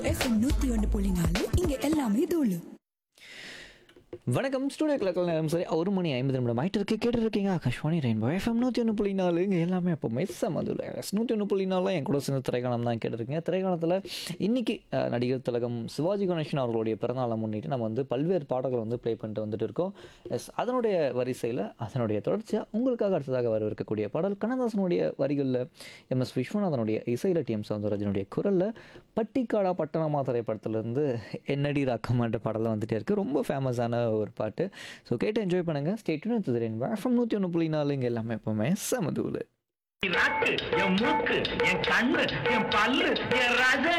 FM நூத்தி ஒன்று புள்ளி நாலு இங்க எல்லாமே தூளு வணக்கம் ஸ்டூடியோ கிளக்கில் நேரம் சரி ஒரு மணி ஐம்பது நிமிடம் ஆயிட்டு இருக்கு கேட்டு இருக்கீங்க ஆகாஷ்வாணி ரெயின்போ எஃப்எம் நூற்றி ஒன்று புள்ளி நாலு இங்கே எல்லாமே அப்போ மெஸ்ஸ மதுரை நூற்றி ஒன்று புள்ளி நாலில் என் கூட சேர்ந்து திரைக்காலம் தான் கேட்டிருக்கீங்க திரைக்காலத்தில் இன்னைக்கு அஹ், நடிகர் திலகம் சிவாஜி கணேசன் அவர்களுடைய பிறந்தநாளை முன்னிட்டு நம்ம வந்து பல்வேறு பாடல்களை வந்து ப்ளே பண்ணிட்டு வந்துட்டு இருக்கோம் எஸ் அதனுடைய வரிசையில் அதனுடைய தொடர்ச்சியாக உங்களுக்காக அடுத்ததாக வர இருக்கக்கூடிய பாடல் கண்ணதாசனுடைய வரிகளில் எம் எஸ் விஸ்வநாதனுடைய இசையில் டி எம் சௌந்தரராஜனுடைய குரலில் பட்டிக்காடா பட்டணமா திரைப்படத்துலேருந்து என்னடி ராக்கமான்ற பாடலாம் வந்துட்டே இருக்குது ரொம்ப ஃபேமஸான ஒரு பாட்டு ஸோ கேட்டு என்ஜாய் பண்ணுங்கள் ஸ்டேட்யூன் துதிரேன் வேஃபம் நூற்றி ஒன்று புள்ளி நாலு இங்கே எல்லாமே எப்போவுமே செமதூள் நாக்கு என் மூக்கு என் கண்ணு என் பல்லு என் ரச